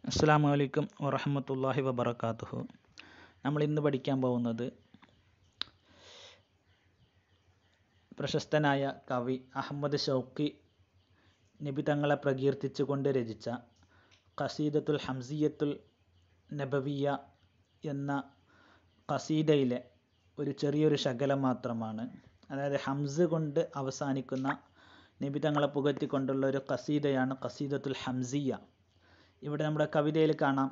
അസ്സാം വലൈക്കും വറഹമത്തല്ലാഹി വബർക്കാത്തുഹു നമ്മൾ ഇന്ന് പഠിക്കാൻ പോകുന്നത് പ്രശസ്തനായ കവി അഹമ്മദ് ഷൗക്കി നബി തങ്ങളെ പ്രകീർത്തിച്ചുകൊണ്ട് രചിച്ച ഖസീദത്തുൽ ഹംസിയത്തുൽ നബവിയ എന്ന ഖസീദയിലെ ഒരു ചെറിയൊരു ശകലം മാത്രമാണ് അതായത് ഹംസ് കൊണ്ട് അവസാനിക്കുന്ന നബി തങ്ങളെ പുകഴ്ത്തിക്കൊണ്ടുള്ള ഒരു ഖസീദയാണ് ഖസീദത്തുൽ ഹംസിയ ഇവിടെ നമ്മുടെ കവിതയിൽ കാണാം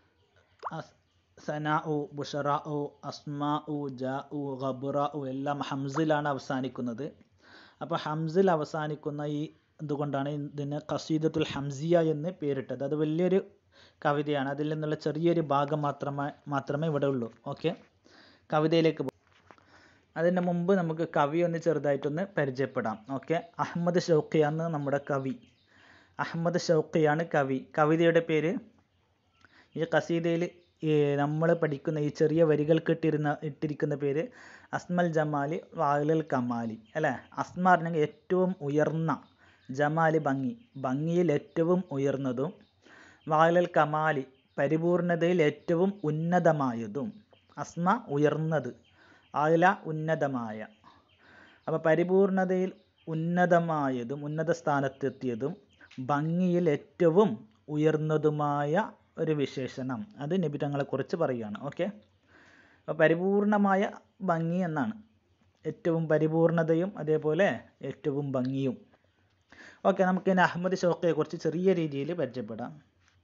സന ഉ ബുഷറ ഉ അസ്മ ഉ ജ ഉ ഖബുറ ഉ എല്ലാം ഹംസിലാണ് അവസാനിക്കുന്നത് അപ്പോൾ ഹംസിൽ അവസാനിക്കുന്ന ഈ ഇതുകൊണ്ടാണ് ഇതിന് ഖസീദത്തുൽ ഹംസിയ എന്ന് പേരിട്ടത് അത് വലിയൊരു കവിതയാണ് അതിൽ നിന്നുള്ള ചെറിയൊരു ഭാഗം മാത്രമേ മാത്രമേ ഇവിടെ ഉള്ളൂ ഓക്കെ കവിതയിലേക്ക് പോകും അതിന് മുമ്പ് നമുക്ക് കവി ഒന്ന് ചെറുതായിട്ടൊന്ന് പരിചയപ്പെടാം ഓക്കെ അഹമ്മദ് ഷൗക്കിയാണ് നമ്മുടെ കവി അഹമ്മദ് ഷൗക്കിയാണ് കവി കവിതയുടെ പേര് ഈ കസീദയിൽ നമ്മൾ പഠിക്കുന്ന ഈ ചെറിയ വരികൾക്ക് ഇട്ടിരുന്ന ഇട്ടിരിക്കുന്ന പേര് അസ്മൽ ജമാലി വാലൽ കമാലി അല്ലേ അസ്മ പറഞ്ഞെങ്കിൽ ഏറ്റവും ഉയർന്ന ജമാലി ഭംഗി ഭംഗിയിൽ ഏറ്റവും ഉയർന്നതും വാലൽ കമാലി പരിപൂർണതയിൽ ഏറ്റവും ഉന്നതമായതും അസ്മ ഉയർന്നത് ആല ഉന്നതമായ അപ്പോൾ പരിപൂർണതയിൽ ഉന്നതമായതും ഉന്നത സ്ഥാനത്തെത്തിയതും ഭംഗിയിൽ ഏറ്റവും ഉയർന്നതുമായ ഒരു വിശേഷണം അത് നബി തങ്ങളെക്കുറിച്ച് പറയുകയാണ് ഓക്കെ അപ്പോൾ പരിപൂർണമായ ഭംഗി എന്നാണ് ഏറ്റവും പരിപൂർണതയും അതേപോലെ ഏറ്റവും ഭംഗിയും ഓക്കെ നമുക്ക് ഇനി അഹമ്മദ് ഷൗക്കയെക്കുറിച്ച് ചെറിയ രീതിയിൽ പരിചയപ്പെടാം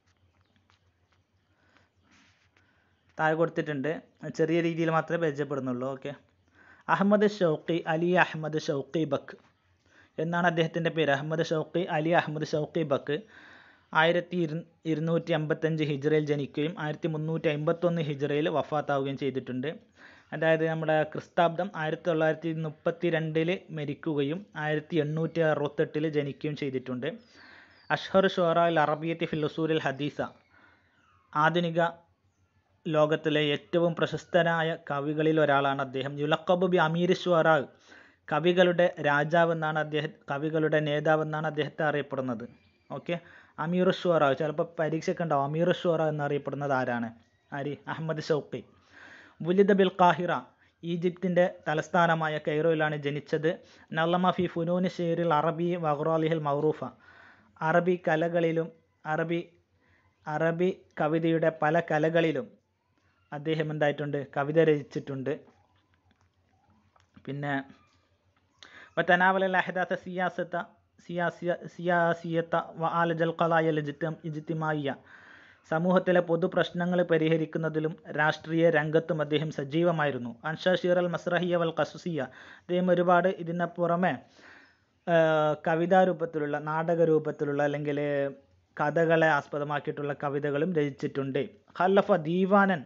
താഴെ കൊടുത്തിട്ടുണ്ട് ചെറിയ രീതിയിൽ മാത്രമേ പരിചയപ്പെടുന്നുള്ളൂ okay Ahmad Shawqi Ali Ahmad Shawqi Bek എന്നാണ് അദ്ദേഹത്തിൻ്റെ പേര് Ahmad Shawqi Ali Ahmad Shawqi Bek ആയിരത്തി ഇരു ഇരുന്നൂറ്റി അമ്പത്തഞ്ച് ഹിജ്റയിൽ ജനിക്കുകയും ആയിരത്തി മുന്നൂറ്റി അമ്പത്തൊന്ന് ഹിജ്റയിൽ വഫാത്താവുകയും ചെയ്തിട്ടുണ്ട് അതായത് നമ്മുടെ ക്രിസ്താബ്ദം ആയിരത്തി തൊള്ളായിരത്തി മുപ്പത്തി രണ്ടിൽ മരിക്കുകയും ആയിരത്തി എണ്ണൂറ്റി അറുപത്തെട്ടിൽ ജനിക്കുകയും ചെയ്തിട്ടുണ്ട് അഷ്ഹർ ഷോറൽ അറബിയത്തി ഫിലുസൂരിൽ ഹദീസ ആധുനിക ലോകത്തിലെ ഏറ്റവും പ്രശസ്തനായ കവികളിൽ ഒരാളാണ് അദ്ദേഹം യുലക്കബ് ബി അമീർ ഷ്വറാ കവികളുടെ രാജാവ് എന്നാണ് അദ്ദേഹം കവികളുടെ നേതാവ് എന്നാണ് അദ്ദേഹത്തെ അറിയപ്പെടുന്നത് ഓക്കെ അമീർ ഷ്വറ ചിലപ്പോൾ പരീക്ഷയ്ക്ക് ഉണ്ടാവും അമീർ ഷ്വറ എന്നറിയപ്പെടുന്നത് ആരാണ് ആരി അഹമ്മദ് ഷൗക്കി ബുലിദ ബിൽ കാഹിറ ഈജിപ്തിൻ്റെ തലസ്ഥാനമായ കൈറോയിലാണ് ജനിച്ചത് നല്ലമ ഫി ഫുനൂന് ഷെയറിൽ അറബി വഹ്റാലിഹിൽ മൗറൂഫ അറബി കലകളിലും അറബി അറബി കവിതയുടെ പല കലകളിലും അദ്ദേഹം എന്തായിട്ടുണ്ട് കവിത രചിച്ചിട്ടുണ്ട് പിന്നെ വതനാവല അഹദാത്ത സിയാസത്ത സിയാസിയ സിയാസിയത്ത വ ആലജൽ ഖലായ ഇജ്തിമായ സമൂഹത്തിലെ പൊതു പ്രശ്നങ്ങൾ പരിഹരിക്കുന്നതിലും രാഷ്ട്രീയ രംഗത്തും അദ്ദേഹം സജീവമായിരുന്നു അൻഷ ഷീർ അൽ മസ്രഹിയ വൽ ഖസുസിയ അദ്ദേഹം ഒരുപാട് ഇതിന് പുറമെ കവിതാ രൂപത്തിലുള്ള നാടക രൂപത്തിലുള്ള അല്ലെങ്കിൽ കഥകളെ ആസ്പദമാക്കിയിട്ടുള്ള കവിതകളും രചിച്ചിട്ടുണ്ട് ഖല്ലഫ ദീവാനൻ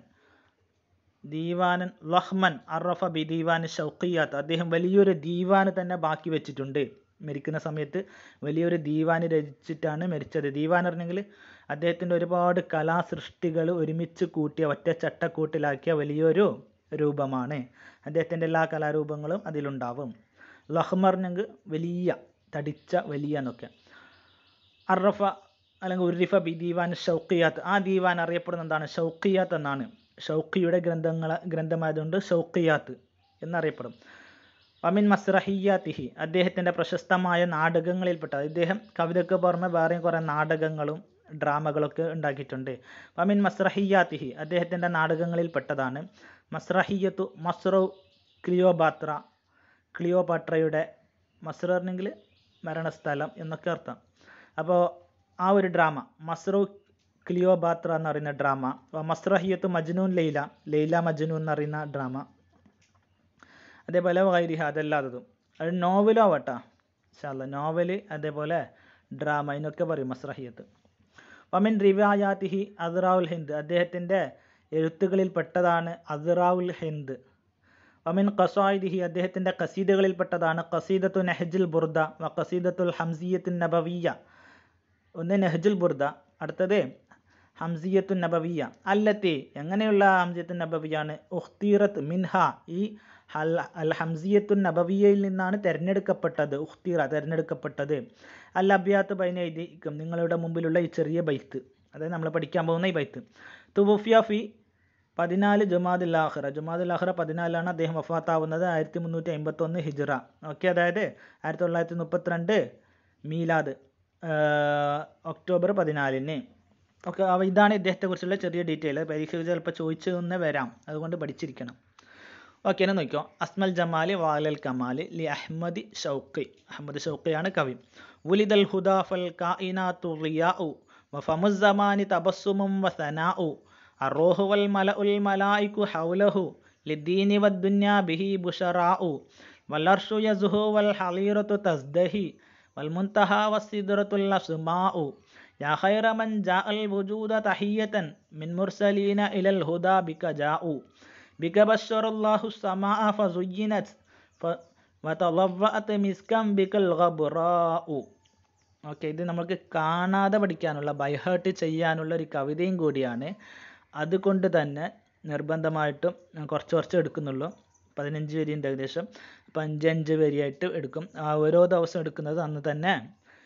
ദീവാനൻ ലഹ്മൻ അറഫ ബി ദീവാൻ ഷൗക്കിയാത്ത് അദ്ദേഹം വലിയൊരു ദീവാന് തന്നെ ബാക്കി വെച്ചിട്ടുണ്ട് മരിക്കുന്ന സമയത്ത് വലിയൊരു ദീവാന് രചിച്ചിട്ടാണ് മരിച്ചത് ദീവാൻ പറഞ്ഞെങ്കിൽ അദ്ദേഹത്തിൻ്റെ ഒരുപാട് കലാസൃഷ്ടികൾ ഒരുമിച്ച് കൂട്ടിയ ഒറ്റ ചട്ടക്കൂട്ടിലാക്കിയ വലിയൊരു രൂപമാണ് അദ്ദേഹത്തിൻ്റെ എല്ലാ കലാരൂപങ്ങളും അതിലുണ്ടാവും ലഹ്മ പറഞ്ഞെങ്കിൽ വലിയ തടിച്ച വലിയ എന്നൊക്കെ അറഫ അല്ലെങ്കിൽ ഉറിഫ ബി ദീവാൻ ഷൗക്കിയാത്ത് ആ ദീവാൻ അറിയപ്പെടുന്ന എന്താണ് ഷൗക്കിയാത്ത് എന്നാണ് ഷൗക്കിയുടെ ഗ്രന്ഥങ്ങൾ ഗ്രന്ഥമായതുകൊണ്ട് ഷൗക്കിയാത്ത് എന്നറിയപ്പെടും വമിൻ മസ്രഹിയാത്തിഹി അദ്ദേഹത്തിൻ്റെ പ്രശസ്തമായ നാടകങ്ങളിൽപ്പെട്ട അദ്ദേഹം കവിതയ്ക്ക് പുറമെ വേറെയും കുറേ നാടകങ്ങളും ഡ്രാമകളൊക്കെ ഉണ്ടാക്കിയിട്ടുണ്ട് വമിൻ മസ്രഹിയാത്തിഹി അദ്ദേഹത്തിൻ്റെ നാടകങ്ങളിൽപ്പെട്ടതാണ് മസ്രഹിയത്തു മസ്റു ക്ലിയോബാത്ര ക്ലിയോപാട്രയുടെ മസ്റർണെങ്കിൽ മരണസ്ഥലം എന്നൊക്കെ അർത്ഥം അപ്പോൾ ആ ഒരു ഡ്രാമ മസ്റു ക്ലിയോബാത്ര എന്ന് പറയുന്ന ഡ്രാമ മസ്രഹിയത്ത് മജ്നൂൻ ലൈല ലൈല മജ്നൂൻ എന്ന് പറയുന്ന ഡ്രാമ അതേപോലെ വൈരിഹ അതല്ലാത്തതും അത് നോവലും ആവട്ടെ ഇൻഷാല്ല നോവല് അതേപോലെ ഡ്രാമ ഇതിനൊക്കെ പറയും മസ്രഹിയത്ത് വമിൻ റിവായാത്തിഹി അദ്റാവുൽ ഹിന്ദ് അദ്ദേഹത്തിൻ്റെ എഴുത്തുകളിൽ പെട്ടതാണ് അദ്റാവുൽ ഹിന്ദ് വമിൻ ഖസായിദിഹി അദ്ദേഹത്തിൻ്റെ കസീദകളിൽ പെട്ടതാണ് ഖസീദത്തു നെഹജുൽ ബുർദ വ ഖസീദത്തുൽ ഹംസിയത്തുൻ നബവിയ ഒന്ന് നെഹജുൽ ബുർദ അടുത്തത് ഹംസിയത്തുൻ നബവിയ അല്ലത്തി എങ്ങനെയുള്ള ഹംസിയത്തുൻ നബവിയാണ് ഉഖ്തീറത്ത് മിൻഹ ഈ അൽ അൽ ഹംസിയത്തുൻ നബവിയയിൽ നിന്നാണ് തിരഞ്ഞെടുക്കപ്പെട്ടത് ഉഖ്തീറ തിരഞ്ഞെടുക്കപ്പെട്ടത് അൽ അബ്യാത്ത് ബൈനൈദിക്കും നിങ്ങളുടെ മുമ്പിലുള്ള ഈ ചെറിയ ബൈത്ത് അതായത് നമ്മൾ പഠിക്കാൻ പോകുന്ന ഈ ബൈത്ത് തുവുഫിയ ഫി പതിനാല് ജുമാദുൽ ആഖിറ ജുമാദുൽ ആഖിറ പതിനാലാണ് അദ്ദേഹം വഫാത്താവുന്നത് ആയിരത്തി മുന്നൂറ്റി അമ്പത്തൊന്ന് ഹിജ്റ ഓക്കെ അതായത് ആയിരത്തി തൊള്ളായിരത്തി മുപ്പത്തിരണ്ട് മീലാദ് ആഹ് ഒക്ടോബർ പതിനാലിന് ഓക്കെ അപ്പോൾ ഇതാണ് ഇദ്ദേഹത്തെക്കുറിച്ചുള്ള ചെറിയ ഡീറ്റെയിൽ പരീക്ഷയ്ക്ക് ചിലപ്പോൾ ചോദിച്ചു തന്നെ വരാം അതുകൊണ്ട് പഠിച്ചിരിക്കണം ഓക്കെ എന്നെ നോക്കിയോ അസ്മൽ ജമാലി വാലൽ കമാലി ലി അഹമ്മദി ഷൗക്കി അഹമ്മദ് ഷൗക്കിയാണ് കവി ഉലിദൽ ഹുദാ ഫൽ കായിനാത്തു റിയാഉ വഫമുസ്സമാനി തബസ്സുമും വസനാഉ അറോഹു വൽ മലഉൽ മലായിക്കു ഹൗലഹു ലിദ്ദീനി വദ്ദുന്യാ ബിഹി ബുഷറാഉ വല്ലർഷു യസുഹു വൽ ഹലീറത്തു തസ്ദഹി വൽ മുൻതഹ വസ്സിദ്റത്തുൽ അസ്മാഉ യാ ഖൈറ മൻ ജാഅൽ വുജൂദ തഹിയതൻ മിൻ മുർസലീന ഇലൽ ഹുദാ ബിക ജാഉ بك بشر الله السماء فزينت ف- وتضوأت مسكا بك الغبراء ഓക്കെ ഇത് നമുക്ക് കാണാതെ പഠിക്കാനുള്ള ബൈഹേർട്ട് ചെയ്യാനുള്ള ഒരു കവിതയും കൂടിയാണ് അതുകൊണ്ട് തന്നെ നിർബന്ധമായിട്ടും ഞാൻ കുറച്ച് കുറച്ച് എടുക്കുന്നുള്ളൂ പതിനഞ്ച് വരിയുണ്ട് ഏകദേശം അപ്പം അഞ്ച് അഞ്ച് വരിയായിട്ട് എടുക്കും ആ ഓരോ ദിവസം എടുക്കുന്നത് അന്ന് തന്നെ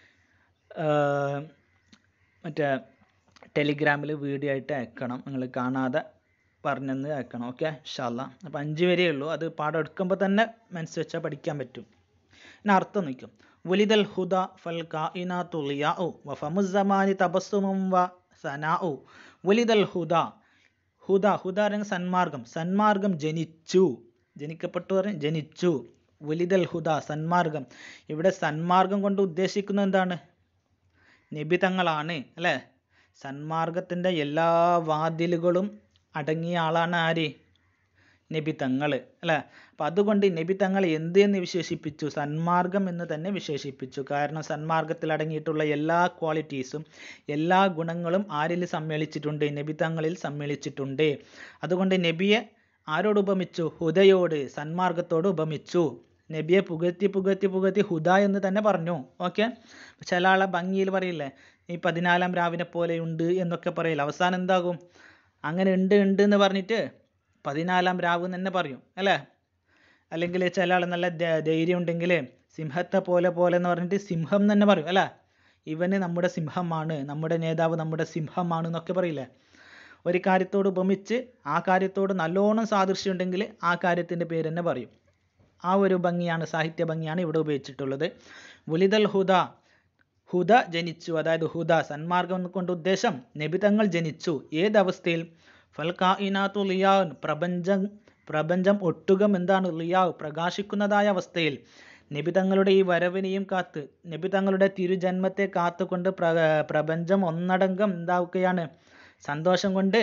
ആ, മറ്റേ ടെലിഗ്രാമിൽ വീഡിയോ ആയിട്ട് അയക്കണം നിങ്ങൾ കാണാതെ പറഞ്ഞെന്ന് അയക്കണം ഓക്കെ ഷാല്ല അപ്പോൾ അഞ്ച് വരെയേ ഉള്ളൂ അത് പാഠം എടുക്കുമ്പോൾ തന്നെ മനസ്സ് വെച്ചാൽ പഠിക്കാൻ പറ്റും ഇനി അർത്ഥം നിൽക്കും വലിദൽ ഹുദ ഫൽ കായിനാ തുളിയാഉ വ ഫമുസ്സമാനി തബസ്സുമും വ സനാഉ വലിദൽ ഹുദ ഹുദ ഹുദ അല്ലെങ്കിൽ സന്മാർഗം സന്മാർഗം ജനിച്ചു ജനിക്കപ്പെട്ടു പറഞ്ഞ് ജനിച്ചു വലിദൽ ഹുദ സന്മാർഗം ഇവിടെ സന്മാർഗം കൊണ്ട് ഉദ്ദേശിക്കുന്നത് എന്താണ് നബി തങ്ങളാണ് അല്ലേ സന്മാർഗത്തിൻ്റെ എല്ലാ വാതിലുകളും അടങ്ങിയ ആളാണ് ആര് നബി തങ്ങൾ അല്ലേ അപ്പം അതുകൊണ്ട് ഈ നബി തങ്ങൾ എന്ത് എന്ന് വിശേഷിപ്പിച്ചു സന്മാർഗം എന്ന് തന്നെ വിശേഷിപ്പിച്ചു കാരണം സന്മാർഗത്തിൽ അടങ്ങിയിട്ടുള്ള എല്ലാ ക്വാളിറ്റീസും എല്ലാ ഗുണങ്ങളും ആരിൽ സമ്മേളിച്ചിട്ടുണ്ട് നബി തങ്ങളിൽ സമ്മേളിച്ചിട്ടുണ്ട് അതുകൊണ്ട് നബിയെ ആരോട് ഉപമിച്ചു ഹുദയോട് സന്മാർഗത്തോട് ഉപമിച്ചു നബിയെ പുകഴ്ത്തി പുകഴ്ത്തി പുകഴ്ത്തി ഹുദ എന്ന് തന്നെ പറഞ്ഞു ഓക്കെ ചില ആളെ ഭംഗിയിൽ പറയില്ലേ ഈ പതിനാലാം രാവിനെ പോലെയുണ്ട് എന്നൊക്കെ പറയില്ല അവസാനം എന്താകും അങ്ങനെ ഉണ്ട് ഉണ്ട് എന്ന് പറഞ്ഞിട്ട് പതിനാലാം രാവ് എന്ന് തന്നെ പറയും അല്ലേ അല്ലെങ്കിൽ ചില ആൾ നല്ല ധൈ- ധൈര്യം ഉണ്ടെങ്കിൽ സിംഹത്തെ പോലെ പോലെ എന്ന് പറഞ്ഞിട്ട് സിംഹം എന്ന് തന്നെ പറയും അല്ലേ ഇവന് നമ്മുടെ സിംഹമാണ് നമ്മുടെ നേതാവ് നമ്മുടെ സിംഹമാണ് എന്നൊക്കെ പറയില്ലേ ഒരു കാര്യത്തോട് ഉപമിച്ച് ആ കാര്യത്തോട് നല്ലോണം സാദൃശ്യം ഉണ്ടെങ്കിൽ ആ കാര്യത്തിൻ്റെ പേര് തന്നെ പറയും ആ ഒരു ഭംഗിയാണ് സാഹിത്യ ഭംഗിയാണ് ഇവിടെ ഉപയോഗിച്ചിട്ടുള്ളത് വലിദൽ ഹുദ ഹുദ ജനിച്ചു അതായത് ഹുദ സന്മാർഗം കൊണ്ട് ഉദ്ദേശം നബിതങ്ങൾ ജനിച്ചു ഏതവസ്ഥയിൽ ഫൽകായിനാത്തു ലിയാൻ പ്രപഞ്ചം പ്രപഞ്ചം ഒട്ടുകം എന്താണ് ലിയാവ് പ്രകാശിക്കുന്നതായ അവസ്ഥയിൽ നബിതങ്ങളുടെ ഈ വരവിനെയും കാത്ത് നബിതങ്ങളുടെ തിരുജന്മത്തെ കാത്തുകൊണ്ട് പ്ര പ്രപഞ്ചം ഒന്നടങ്കം എന്താവുകയാണ് സന്തോഷം കൊണ്ട്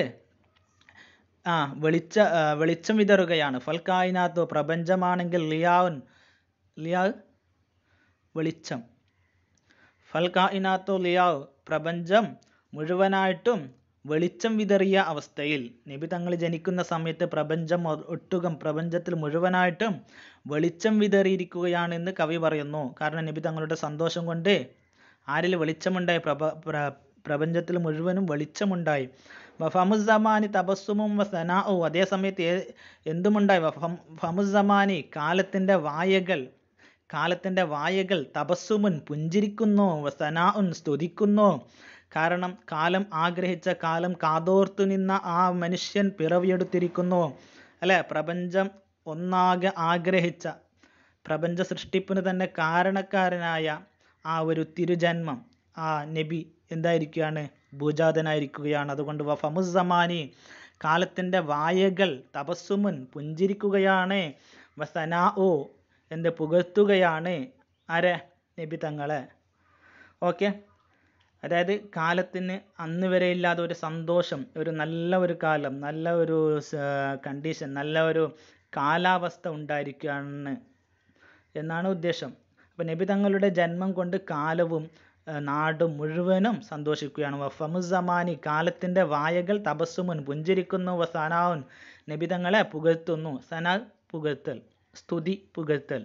ആ വെളിച്ച ആ, വെളിച്ചം വിതറുകയാണ് ഫൽക്കായിനാത്തു പ്രപഞ്ചമാണെങ്കിൽ ലിയാവുൻ ലിയാവ് വെളിച്ചം ഫൽക്കായിനാത്തു ലിയാവ് പ്രപഞ്ചം മുഴുവനായിട്ടും വെളിച്ചം വിതറിയ അവസ്ഥയിൽ നബി തങ്ങൾ ജനിക്കുന്ന സമയത്ത് പ്രപഞ്ചം ഒ- ഒട്ടുകം പ്രപഞ്ചത്തിൽ മുഴുവനായിട്ടും വെളിച്ചം വിതറിയിരിക്കുകയാണെന്ന് കവി പറയുന്നു കാരണം നബി തങ്ങളുടെ സന്തോഷം കൊണ്ട് ആരിൽ വെളിച്ചമുണ്ടായി പ്രപ പ്ര പ്രപഞ്ചത്തിൽ മുഴുവനും വെളിച്ചമുണ്ടായി ഫമുസമാനി തപസ്സുമും സനാഉ അതേ സമയത്ത് ഏ- എന്തുമുണ്ടായി ഫം- ഫമുസമാനി കാലത്തിൻ്റെ വായകൾ കാലത്തിൻ്റെ വായകൾ തപസ്സുമുൻ പുഞ്ചിരിക്കുന്നു സനാഉൻ സ്തുതിക്കുന്നു കാരണം കാലം ആഗ്രഹിച്ച കാലം കാതോർത്തു നിന്ന ആ മനുഷ്യൻ പിറവിയെടുത്തിരിക്കുന്നു അല്ലേ പ്രപഞ്ചം ഒന്നാകെ ആഗ്രഹിച്ച പ്രപഞ്ച സൃഷ്ടിപ്പിന് തന്നെ കാരണക്കാരനായ ആ ഒരു തിരുജന്മം ആ നബി എന്തായിരിക്കുകയാണ് ഭൂജാതനായിരിക്കുകയാണ് അതുകൊണ്ട് വഫമുസമാനി കാലത്തിൻ്റെ വായകൾ തപസ്സുമുൻ പുഞ്ചിരിക്കുകയാണ് വസനാ ഓ എന്ത് പുകഴ്ത്തുകയാണ് ആരെ നബി തങ്ങളെ ഓക്കെ അതായത് കാലത്തിന് അന്ന് വരെ ഇല്ലാത്ത ഒരു സന്തോഷം ഒരു നല്ല ഒരു കാലം നല്ല ഒരു കണ്ടീഷൻ നല്ല ഒരു കാലാവസ്ഥ ഉണ്ടായിരിക്കുകയാണ് എന്നാണ് ഉദ്ദേശം അപ്പം നബി തങ്ങളുടെ ജന്മം കൊണ്ട് കാലവും ആ, നാടും മുഴുവനും സന്തോഷിക്കുകയാണ് വഫമുസമാനി കാലത്തിൻ്റെ വായകൾ തപസ്സുമുൻ പുഞ്ചിരിക്കുന്നു വസനാവുൻ നബി തങ്ങളെ പുകഴ്ത്തുന്നു സന പുകഴ്ത്തൽ സ്തുതി പുകഴ്ത്തൽ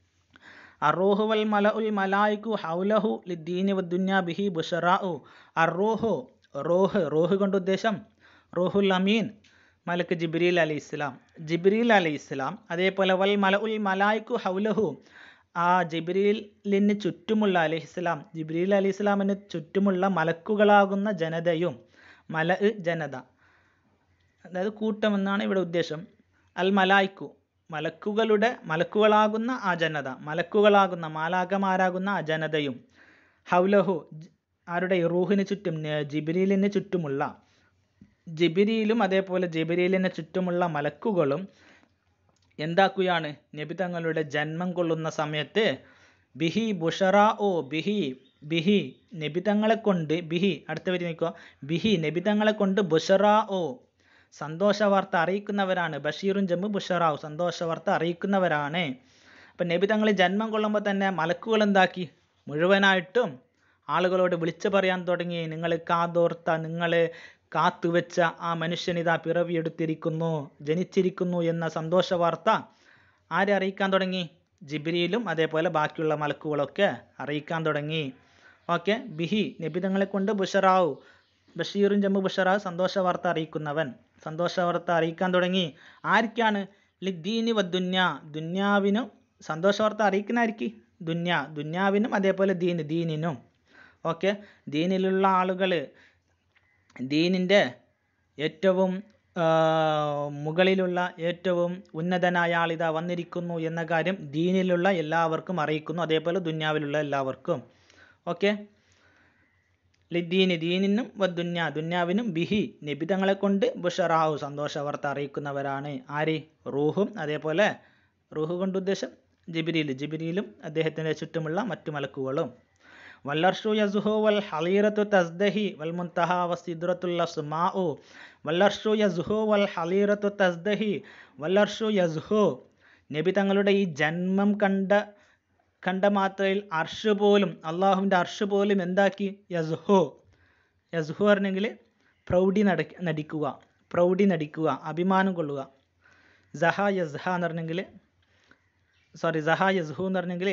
അറോഹു വൽ മല ഉൽ മലായിക്കു ഹൗലഹു ലിദ്ദീനി വദ്ദുന്യാ ബിഹി ബുഷറാഉ അറോഹു റോഹ് റോഹ് കൊണ്ട് ഉദ്ദേശം റോഹുൽ അമീൻ മലക്ക് ജിബ്രീൽ അലി ഇസ്ലാം ജിബ്രീൽ അലി ഇസ്ലാം അതേപോലെ വൽ മല ഉൽ മലായിക്കു ഹൗലഹു ആ ജിബ്രീലിന് ചുറ്റുമുള്ള അലി ഇസ്ലാം ജിബ്രീൽ അലി ഇസ്ലാമിന് ചുറ്റുമുള്ള മലക്കുകളാകുന്ന ജനതയും മല ജനത അതായത് കൂട്ടം എന്നാണ് ഇവിടെ ഉദ്ദേശം അൽ മലായിക്കു മലക്കുകളുടെ മലക്കുകളാകുന്ന ആ ജനത മലക്കുകളാകുന്ന മാലാകമാരാകുന്ന ആ ജനതയും ഹൗലഹു ജ്- ആരുടെ റൂഹിന് ചുറ്റും ന- ജിബ്രീലിന് ചുറ്റുമുള്ള ജിബിരിയിലും അതേപോലെ ജിബിരിയിലിന് ചുറ്റുമുള്ള മലക്കുകളും എന്താക്കുകയാണ് നബി തങ്ങളുടെ ജന്മം കൊള്ളുന്ന സമയത്ത് ബിഹി ബുഷറ ഓ ബിഹി ബിഹി നബി തങ്ങളെ കൊണ്ട് ബിഹി അടുത്ത വരി നോക്കുക ബിഹി നബി തങ്ങളെ കൊണ്ട് ബുഷറ ഓ സന്തോഷ വാർത്ത അറിയിക്കുന്നവരാണ് ബഷീറും ജമ്മു ബുഷറാവും സന്തോഷ വാർത്ത അറിയിക്കുന്നവരാണ് അപ്പം നബി തങ്ങൾ ജന്മം കൊള്ളുമ്പോൾ തന്നെ മലക്കുകൾ എന്താക്കി മുഴുവനായിട്ടും ആളുകളോട് വിളിച്ചു പറയാൻ തുടങ്ങി നിങ്ങൾ കാതോർത്ത നിങ്ങൾ കാത്തുവെച്ച ആ മനുഷ്യനിതാ പിറവിയെടുത്തിരിക്കുന്നു ജനിച്ചിരിക്കുന്നു എന്ന സന്തോഷ വാർത്ത ആരെ അറിയിക്കാൻ തുടങ്ങി ജിബ്രിയിലും അതേപോലെ ബാക്കിയുള്ള മലക്കുകളൊക്കെ അറിയിക്കാൻ തുടങ്ങി ഓക്കെ ബിഹി നബിതങ്ങളെ കൊണ്ട് ബുഷറാവു ബഷീറും ജമ്മു ബുഷറാവ് സന്തോഷ വാർത്ത അറിയിക്കുന്നവൻ സന്തോഷ വാർത്ത അറിയിക്കാൻ തുടങ്ങി ആർക്കാണ് ലിദ്ദീനി വദ്ദുന്യ ദുന്യാവിനും സന്തോഷ വാർത്ത അറിയിക്കുന്നതായിരിക്കും ദുന്യ ദുന്യാവിനും അതേപോലെ ദീന് ദീനിനും ഓക്കെ ദീനിലുള്ള ആളുകൾ ദീനിൻ്റെ ഏറ്റവും ആ, മുകളിലുള്ള ഏറ്റവും ഉന്നതനായ ആളിതാ വന്നിരിക്കുന്നു എന്ന കാര്യം ദീനിലുള്ള എല്ലാവർക്കും അറിയിക്കുന്നു അതേപോലെ ദുന്യാവിലുള്ള എല്ലാവർക്കും ഓക്കെ ലിദ്ദീന് ദീനിനും വദ്ദുന്യ ദുന്യാവിനും ബിഹി നിബിതങ്ങളെ കൊണ്ട് ബുഷറാഹു സന്തോഷ വാർത്ത അറിയിക്കുന്നവരാണ് ആര് റൂഹും അതേപോലെ റൂഹ് കൊണ്ട് ഉദ്ദേശം ജിബിരിയിൽ ജിബിരിയിലും അദ്ദേഹത്തിൻ്റെ ചുറ്റുമുള്ള മറ്റു മലക്കുകളും വല്ലർഷു യസുഹു വൽ ഹലീറത്തു തസ്ദഹി വൽ മുൻതഹ വസിദ്റത്തുൽ അസ്മാഉ വല്ലർഷു യസുഹു വൽ ഹലീറത്തു തസ്ദഹി വല്ലർഷു യസുഹു നബി തങ്ങളുടെ ഈ ജന്മം കണ്ട കണ്ട മാത്രയിൽ അർഷ് പോലും അള്ളാഹുവിൻ്റെ അർഷ് പോലും എന്താക്കി യസുഹു യസുഹു പറഞ്ഞെങ്കിൽ പ്രൗഢി നട നടിക്കുക പ്രൗഢി നടിക്കുക അഭിമാനം കൊള്ളുക സഹ യസ്ഹ എന്ന് പറഞ്ഞെങ്കിൽ സോറി സഹ യസ്ഹു എന്ന് പറഞ്ഞെങ്കിൽ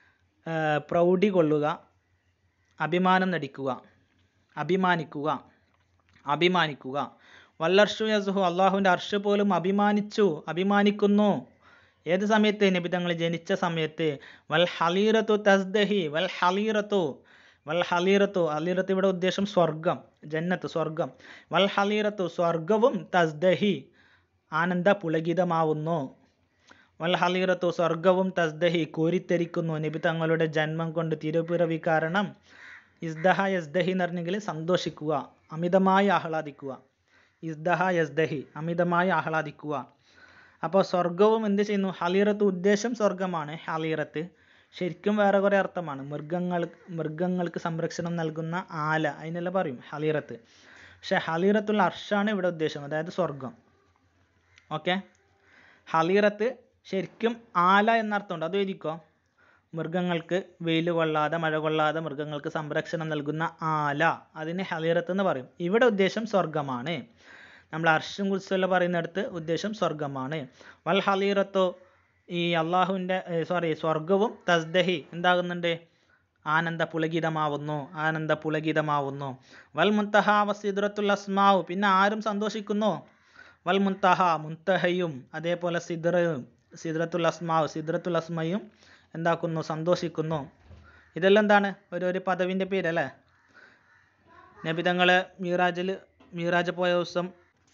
പ്രൗഢി കൊള്ളുക അഭിമാനം നടിക്കുക അഭിമാനിക്കുക അഭിമാനിക്കുക വല്ലർഷു യസുഹു അള്ളാഹുവിൻ്റെ അർഷ് പോലും അഭിമാനിച്ചു അഭിമാനിക്കുന്നു ഏത് സമയത്ത് നബി തങ്ങൾ ജനിച്ച സമയത്ത് വൽ ഹലീറത്തു തസ്ദഹി വൽ ഹലീറത്തു വൽ ഹലീറത്തു ഹലീറത്ത് ഇവിടെ ഉദ്ദേശം സ്വർഗം ജന്നത്ത് സ്വർഗം വൽ ഹലീറത്തു സ്വർഗവും തസ്ദഹി ആനന്ദ പുളകിതമാവുന്നു വൽ ഹലീറത്തു സ്വർഗവും തസ്ദഹി കോരിത്തെരിക്കുന്നു നബി തങ്ങളുടെ ജന്മം കൊണ്ട് തിരുപ്പിറവി കാരണം ഇസ്ദഹ യസ്ദഹി എന്ന് പറഞ്ഞെങ്കിൽ സന്തോഷിക്കുക അമിതമായി ആഹ്ലാദിക്കുക ഇസ്ദഹ യസ്ദഹി അമിതമായി ആഹ്ലാദിക്കുക അപ്പോൾ സ്വർഗവും എന്ത് ചെയ്യുന്നു ഹലീറത്ത് ഉദ്ദേശം സ്വർഗമാണ് ഹലീറത്ത് ശരിക്കും വേറെ കുറേ അർത്ഥമാണ് മൃഗങ്ങൾ മൃഗങ്ങൾക്ക് സംരക്ഷണം നൽകുന്ന ആല അതിനെല്ലാം പറയും ഹലീറത്ത് പക്ഷേ ഹലീറത്തുള്ള അർഷാണ് ഇവിടെ ഉദ്ദേശം അതായത് സ്വർഗം ഓക്കെ ഹലീറത്ത് ശരിക്കും ആല എന്നർത്ഥമുണ്ട് അത് എഴുതിക്കോ മൃഗങ്ങൾക്ക് വെയിൽ കൊള്ളാതെ മഴ കൊള്ളാതെ മൃഗങ്ങൾക്ക് സംരക്ഷണം നൽകുന്ന ആല അതിനെ ഹലീറത്ത് എന്ന് പറയും ഇവിടെ ഉദ്ദേശം സ്വർഗമാണ് നമ്മൾ അർഷും കുൽസല്ല പറയുന്നിടത്ത് ഉദ്ദേശം സ്വർഗമാണ് വൽ ഹലീറത്തോ ഈ അള്ളാഹുവിൻ്റെ സോറി സ്വർഗവും തസ്ദഹി എന്താകുന്നുണ്ട് ആനന്ദ പുളകിതമാവുന്നു ആനന്ദ പുളകിതമാവുന്നു വൽ മുൻതഹ വസിദ്റത്തുൽ അസ്മാവു പിന്നെ ആരും സന്തോഷിക്കുന്നു വൽ മുൻതഹ മുൻതഹയും അതേപോലെ സിദ്റയും സിദ്റത്തുൽ അസ്മാവ് സിദ്റത്തുൽ അസ്മയും എന്താക്കുന്നു സന്തോഷിക്കുന്നു ഇതെല്ലാം എന്താണ് ഒരു ഒരു പദവിൻ്റെ പേരല്ലേ നബി തങ്ങളെ മീറാജിൽ മീറാജ് പോയ ദിവസം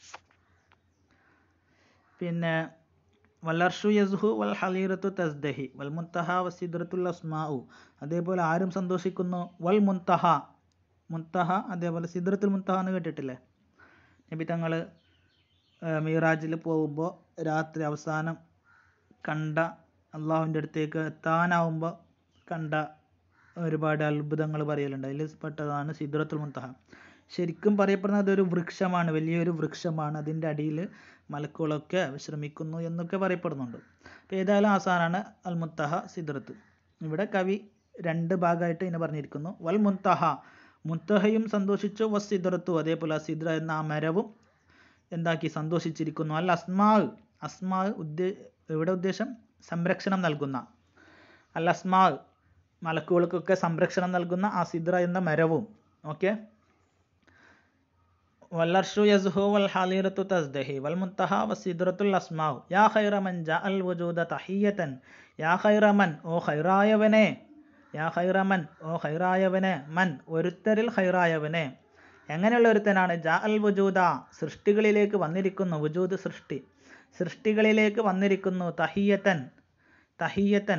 പിന്നെ വല്ലർഷു യസ്ഹു വൽ ഹലീറത്തു തസ്ദഹി വൽ മുൻതഹ വസിദ്റത്തുൽ അസ്മാഉ അതേപോലെ ആരും സന്തോഷിക്കുന്നു വൽ മുൻതഹ മുൻതഹ അതേപോലെ സിദ്റത്തുൽ മുൻതഹ എന്ന് കേട്ടിട്ടില്ലേ നബി തങ്ങൾ മീറാജിൽ പോകുമ്പോൾ രാത്രി അവസാനം കണ്ട അള്ളാഹുവിൻ്റെ അടുത്തേക്ക് എത്താനാവുമ്പോൾ കണ്ട ഒരുപാട് അത്ഭുതങ്ങൾ പറയലുണ്ട് അതിൽ പെട്ടതാണ് സിദ്റത്തുൽ മുൻതഹ ശരിക്കും പറയപ്പെടുന്നത് ഒരു വൃക്ഷമാണ് വലിയൊരു വൃക്ഷമാണ് അതിൻ്റെ അടിയിൽ മലക്കുകളൊക്കെ വിശ്രമിക്കുന്നു എന്നൊക്കെ പറയപ്പെടുന്നുണ്ട് അപ്പോൾ ഏതായാലും അവസാനമാണ് അൽ മുത്തഹ സിദ്റത്ത് ഇവിടെ കവി രണ്ട് ഭാഗമായിട്ട് ഇതിനെ പറഞ്ഞിരിക്കുന്നു വൽ മുൻതഹ മുത്തഹയും സന്തോഷിച്ചു വസ് സിദ്റത്തു അതേപോലെ സിദ്ര എന്ന ആ മരവും എന്താക്കി സന്തോഷിച്ചിരിക്കുന്നു അൽ അസ്മാവ് അസ്മാവ് ഉദ്ദേ ഇവിടെ ഉദ്ദേശം സംരക്ഷണം നൽകുന്ന അൽ അസ്മാവ് മലക്കുകൾക്കൊക്കെ സംരക്ഷണം നൽകുന്ന ആ സിദ്ര എന്ന മരവും ഓക്കെ والعرش يزهو والحليرة تزدهي والمنتهى والسدرة الأسماء يا خير من جاء الوجود تحية يا خير من ഓ ഖൈറായവനെ യാ ഖൈറ മൻ ഓ ഖൈറായവനെ മൻ ഒരുത്തരിൽ ഖൈറായവനെ എങ്ങനെയുള്ള ഒരുത്തനാണ് ജാ അൽ വുജൂദ സൃഷ്ടികളിലേക്ക് വന്നിരിക്കുന്നു വുജൂദ് സൃഷ്ടി സൃഷ്ടികളിലേക്ക് വന്നിരിക്കുന്നു തഹിയത്തൻ തഹിയത്തൻ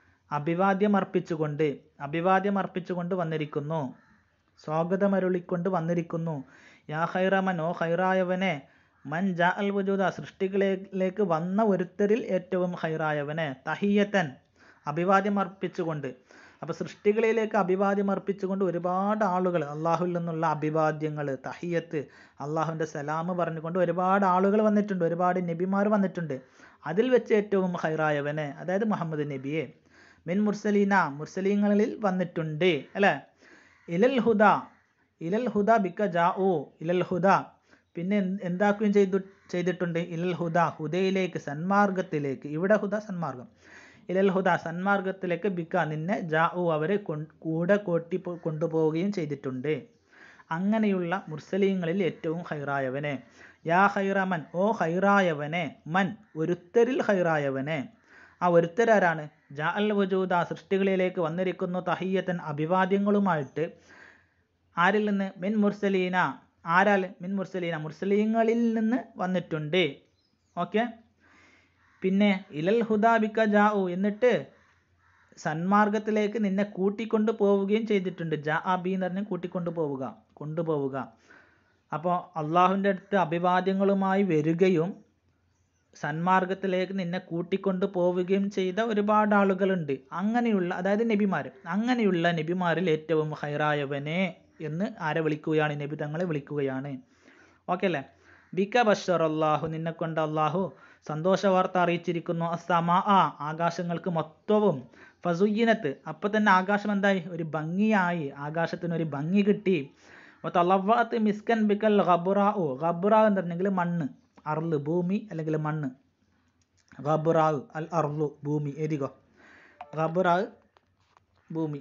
അഭിവാദ്യമർപ്പിച്ചുകൊണ്ട് അഭിവാദ്യമർപ്പിച്ചുകൊണ്ട് വന്നിരിക്കുന്നു സ്വാഗതമരുളിക്കൊണ്ട് വന്നിരിക്കുന്നു യാ ഹൈറമൻ ഓ ഹൈറായവനെ മൻ ജാ അൽ വുജൂദ സൃഷ്ടികളിലേക്ക് വന്ന ഒരുത്തരിൽ ഏറ്റവും ഹൈറായവനെ തഹിയത്തൻ അഭിവാദ്യമർപ്പിച്ചുകൊണ്ട് അപ്പോൾ സൃഷ്ടികളിലേക്ക് അഭിവാദ്യമർപ്പിച്ചുകൊണ്ട് ഒരുപാട് ആളുകൾ അള്ളാഹുവിൽ നിന്നുള്ള അഭിവാദ്യങ്ങൾ തഹിയത്ത് അള്ളാഹുവിൻ്റെ സലാം പറഞ്ഞുകൊണ്ട് ഒരുപാട് ആളുകൾ വന്നിട്ടുണ്ട് ഒരുപാട് നബിമാർ വന്നിട്ടുണ്ട് അതിൽ വെച്ച് ഏറ്റവും ഹൈറായവനെ അതായത് മുഹമ്മദ് നബിയെ മിൻ മുർസലീന മുർസലീങ്ങളിൽ വന്നിട്ടുണ്ട് അല്ലേ ഇലൽ ഹുദ ഇലൽ ഹുദ ബിക്ക ജാ ഓ ഇലൽ ഹുദ പിന്നെ എന്ത് എന്താക്കുകയും ചെയ്തു ചെയ്തിട്ടുണ്ട് ഇലൽ ഹുദ ഹുദയിലേക്ക് സന്മാർഗത്തിലേക്ക് ഇവിടെ ഹുദ സന്മാർഗം ഇലൽ ഹുദ സന്മാർഗത്തിലേക്ക് ബിക്ക നിന്നെ ജാ ഓ അവരെ കൊൺ- കൂടെ കൂട്ടി പോ- കൊണ്ടുപോവുകയും ചെയ്തിട്ടുണ്ട് അങ്ങനെയുള്ള മുർസലീങ്ങളിൽ ഏറ്റവും ഹൈറായവനെ യാ ഹൈറമൻ ഓ ഹൈറായവനെ മൻ ഒരുത്തരിൽ ഹൈറായവനെ ആ ഒരുത്തരാരാണ് ജാ അൽ വജൂദ സൃഷ്ടികളിലേക്ക് വന്നിരിക്കുന്നു തഹിയത്തൻ അഭിവാദ്യങ്ങളുമായിട്ട് ആരിൽ നിന്ന് മിൻ മുർസലീന ആരാൽ മിൻ മുർസലീന മുർസലീങ്ങളിൽ നിന്ന് വന്നിട്ടുണ്ട് ഓക്കെ പിന്നെ ഇലൽ ഹുദാബിക്ക ജാഉ എന്നിട്ട് സന്മാർഗത്തിലേക്ക് നിന്നെ കൂട്ടിക്കൊണ്ടു പോവുകയും ചെയ്തിട്ടുണ്ട് ജാ അബി എന്ന് പറഞ്ഞ് കൂട്ടിക്കൊണ്ടു പോവുക കൊണ്ടുപോവുക അപ്പോൾ അള്ളാഹുവിൻ്റെ അടുത്ത് അഭിവാദ്യങ്ങളുമായി വരികയും സന്മാർഗത്തിലേക്ക് നിന്നെ കൂട്ടിക്കൊണ്ടു പോവുകയും ചെയ്ത ഒരുപാട് ആളുകളുണ്ട് അങ്ങനെയുള്ള അതായത് നബിമാർ അങ്ങനെയുള്ള നബിമാരിൽ ഏറ്റവും ഹൈറായവനെ എന്ന് ആരെ വിളിക്കുകയാണ് നബി തങ്ങളെ വിളിക്കുകയാണ് ഓക്കെ അല്ലേ ബിക ബഷർ അള്ളാഹു നിന്നെ കൊണ്ട് അള്ളാഹു സന്തോഷ വാർത്ത അറിയിച്ചിരിക്കുന്നു അസമാ ആ ആകാശങ്ങൾക്ക് മൊത്തവും ഫസുയ്യനത്ത് അപ്പം തന്നെ ആകാശം എന്തായി ഒരു ഭംഗിയായി ആകാശത്തിന് ഒരു ഭംഗി കിട്ടി തലവാത്ത് മിസ്കൻ ബിക്കൽ ഖബുറാ ഓ ഖബുറ എന്ന് പറഞ്ഞെങ്കിൽ മണ്ണ് അർള് ഭൂമി അല്ലെങ്കിൽ മണ്ണ് ഖബുറാവ് അൽ അർളു ഭൂമി എഴുതിക്കോ ഖബുറാവ് ഭൂമി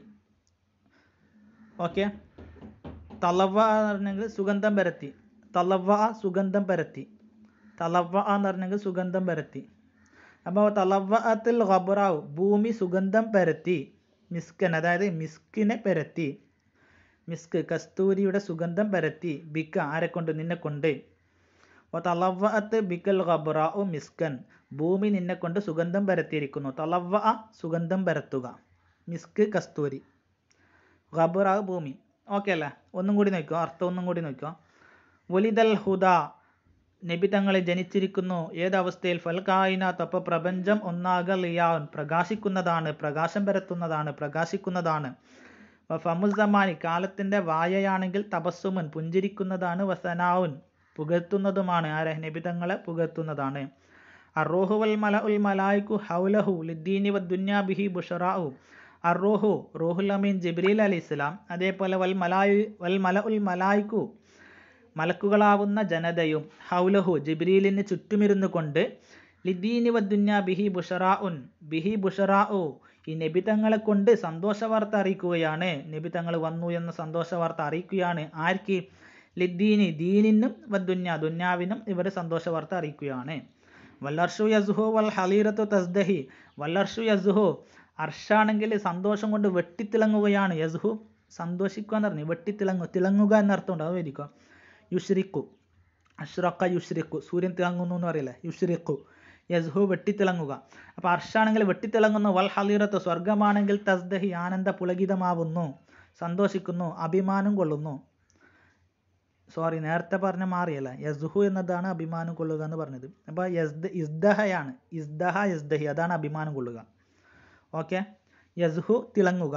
ഓക്കെ തലവ എന്ന് പറഞ്ഞെങ്കിൽ സുഗന്ധം പരത്തി തലവ സുഗന്ധം പരത്തി തലവ എന്ന് പറഞ്ഞെങ്കിൽ സുഗന്ധം പരത്തി അപ്പോൾ തലവത്തിൽ ഖബറാവ് ഭൂമി സുഗന്ധം പരത്തി മിസ്കൻ അതായത് മിസ്കിനെ പരത്തി മിസ്ക് കസ്തൂരിയുടെ സുഗന്ധം പരത്തി ബിക്ക ആരെ കൊണ്ട് നിന്നെ കൊണ്ട് ഓ തലവഅത്ത് ബിക്കൽ ഖബറാഉ മിസ്കൻ ഭൂമി നിന്നെ കൊണ്ട് സുഗന്ധം പരത്തിയിരിക്കുന്നു തലവ സുഗന്ധം പരത്തുക മിസ്ക് കസ്തൂരി ഖബറാവ് ഭൂമി ഓക്കെ അല്ലേ ഒന്നും കൂടി നോക്കുക അർത്ഥം ഒന്നും കൂടി നോക്കുക വലിദൽ ഹുദ നബി തങ്ങളെ ജനിച്ചിരിക്കുന്നു ഏതവസ്ഥയിൽ ഫൽകായിനാത്ത് അപ്പോൾ പ്രപഞ്ചം ഒന്നാകൽ ലിയാൻ പ്രകാശിക്കുന്നതാണ് പ്രകാശം പരത്തുന്നതാണ് പ്രകാശിക്കുന്നതാണ് ഫമുസമാനി കാലത്തിൻ്റെ വായയാണെങ്കിൽ തപസ്സുമൻ പുഞ്ചിരിക്കുന്നതാണ് വസനാവുൻ പുകഴ്ത്തുന്നതുമാണ് ആരെ നബി തങ്ങളെ പുകഴ്ത്തുന്നതാണ് അറോഹു വൽ മല ഉൽ മലായിക്കു ഹൗലഹു ലിദ്ദീനി വദ്ദുന്യാ ബിഹി ബുഷറാഹു അറോഹു റോഹുൽ അമീൻ ജിബ്രീൽ അലി ഇസ്ലാം അതേപോലെ വൽ മലായു വൽ മല ഉൽ മലായിക്കു മലക്കുകളാവുന്ന ജനതയും ഹൗലഹു ജിബ്രീലിന് ചുറ്റുമിരുന്നു കൊണ്ട് ലിദ്ദീനി വദ്ദുന്യാ ബിഹി ബുഷറാഉൻ ബിഹി ബുഷറാഉ ഈ നബി തങ്ങളെ കൊണ്ട് സന്തോഷ വാർത്ത അറിയിക്കുകയാണ് നബി തങ്ങൾ വന്നു എന്ന സന്തോഷ വാർത്ത അറിയിക്കുകയാണ് ആർക്ക് ലിദ്ദീനി ദീനിനും വദ്ദുന്യ ദുന്യാവിനും ഇവർ സന്തോഷ വാർത്ത അറിയിക്കുകയാണ് വല്ലർഷു യസുഹു വൽ ഹലീറത്തു തസ്ദഹി വല്ലർഷു യസുഹു അർഷാണെങ്കിൽ സന്തോഷം കൊണ്ട് വെട്ടിത്തിളങ്ങുകയാണ് യസുഹു സന്തോഷിക്കുക എന്ന് പറഞ്ഞു വെട്ടിത്തിളങ്ങു തിളങ്ങുക എന്നർത്ഥമുണ്ട് അത് വരിക യുഷ്രിക്കു അഷ്റക്ക യുഷ്രിക്കു സൂര്യൻ തിളങ്ങുന്നു എന്ന് പറയില്ലേ യുഷ്രിക്കു യസ്ഹു വെട്ടിത്തിളങ്ങുക അപ്പോൾ അർഷാണെങ്കിൽ വെട്ടിത്തിളങ്ങുന്നു വൽ ഹലീറത്ത് സ്വർഗമാണെങ്കിൽ തസ്ദഹി ആനന്ദ പുളകിതമാവുന്നു സന്തോഷിക്കുന്നു അഭിമാനം കൊള്ളുന്നു സോറി നേരത്തെ പറഞ്ഞ മാറിയല്ല യസ്ഹു എന്നതാണ് അഭിമാനം കൊള്ളുക എന്ന് പറഞ്ഞത് അപ്പോൾ യസ്ദ ഇസ്ദഹയാണ് ഇസ്ദഹ യസ്ദഹി അതാണ് അഭിമാനം കൊള്ളുക ഓക്കെ യസ്ഹു തിളങ്ങുക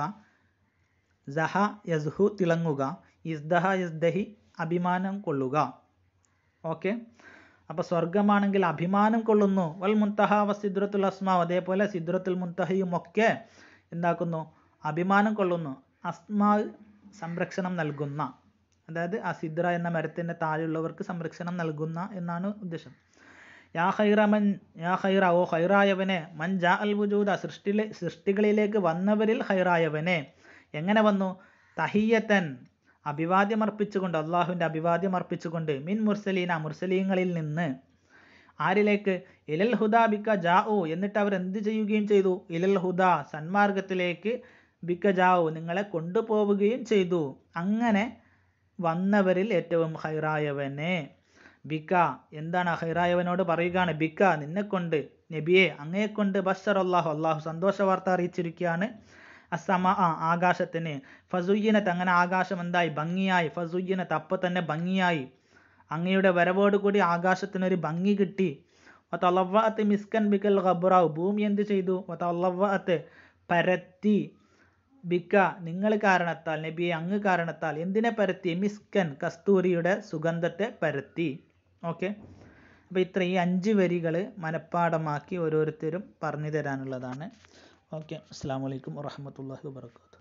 സഹ യസ്ഹു തിളങ്ങുക ഇസ്ദഹ യസ്ദഹി അഭിമാനം കൊള്ളുക ഓക്കെ അപ്പോൾ സ്വർഗമാണെങ്കിൽ അഭിമാനം കൊള്ളുന്നു വൽ മുൻതഹ വ സിദ്രത്തുൽ അസ്മാവ് അതേപോലെ സിദ്രത്തുൽ മുൻതഹയും ഒക്കെ എന്താക്കുന്നു അഭിമാനം കൊള്ളുന്നു അസ്മാ സംരക്ഷണം നൽകുന്ന അതായത് ആ സിദ്ര എന്ന മരത്തിൻ്റെ താഴെയുള്ളവർക്ക് സംരക്ഷണം നൽകുന്ന എന്നാണ് ഉദ്ദേശം യാ ഹൈറമൻ യാ ഹൈറ ഓ ഹൈറായവനെ മൻ ജാ അൽ വുജൂദ സൃഷ്ടിലെ സൃഷ്ടികളിലേക്ക് വന്നവരിൽ ഹൈറായവനെ എങ്ങനെ വന്നു തഹിയത്തൻ അഭിവാദ്യം അർപ്പിച്ചുകൊണ്ട് അള്ളാഹുവിൻ്റെ അഭിവാദ്യം അർപ്പിച്ചുകൊണ്ട് മിൻ മുർസലീന മുർസലീങ്ങളിൽ നിന്ന് ആരിലേക്ക് ഇലൽ ഹുദ ബിക്ക ജാഉ എന്നിട്ട് അവർ എന്ത് ചെയ്യുകയും ചെയ്തു ഇലൽ ഹുദ സന്മാർഗത്തിലേക്ക് ബിക്ക ജാഉ നിങ്ങളെ കൊണ്ടുപോവുകയും ചെയ്തു അങ്ങനെ വന്നവരിൽ ഏറ്റവും ഹൈറായവനെ ബിക്ക എന്താണ് ആ ഹൈറായവനോട് പറയുകയാണ് ബിക്ക നിന്നെ കൊണ്ട് നബിയെ അങ്ങയെ കൊണ്ട് ബഷർ അള്ളാഹു അള്ളാഹു സന്തോഷ വാർത്ത അറിയിച്ചിരിക്കുകയാണ് അസമ ആ ആകാശത്തിന് ഫസുയ്യനത്ത് അങ്ങനെ ആകാശം എന്തായി ഭംഗിയായി ഫസുയ്യനത്ത് അപ്പം തന്നെ ഭംഗിയായി അങ്ങയുടെ വരവോടുകൂടി ആകാശത്തിനൊരു ഭംഗി കിട്ടി വത്തലവത്ത് മിസ്കൻ ബിക്കൽ ഖബ്റാവ് ഭൂമി എന്ത് ചെയ്തു വത്തലവത്ത് പരത്തി ബിക്ക നിങ്ങൾ കാരണത്താൽ നബിയെ അങ്ങ് കാരണത്താൽ എന്തിനെ പരത്തി മിസ്കൻ കസ്തൂരിയുടെ സുഗന്ധത്തെ പരത്തി ഓക്കെ അപ്പോൾ ഇത്ര ഈ അഞ്ച് വരികൾ മനഃപ്പാടമാക്കി ഓരോരുത്തരും പറഞ്ഞു തരാനുള്ളതാണ് ഓക്കെ അസ്സാം വലൈക്കും വാഹമത്തല്ലാഹി വാബർക്കാത്തു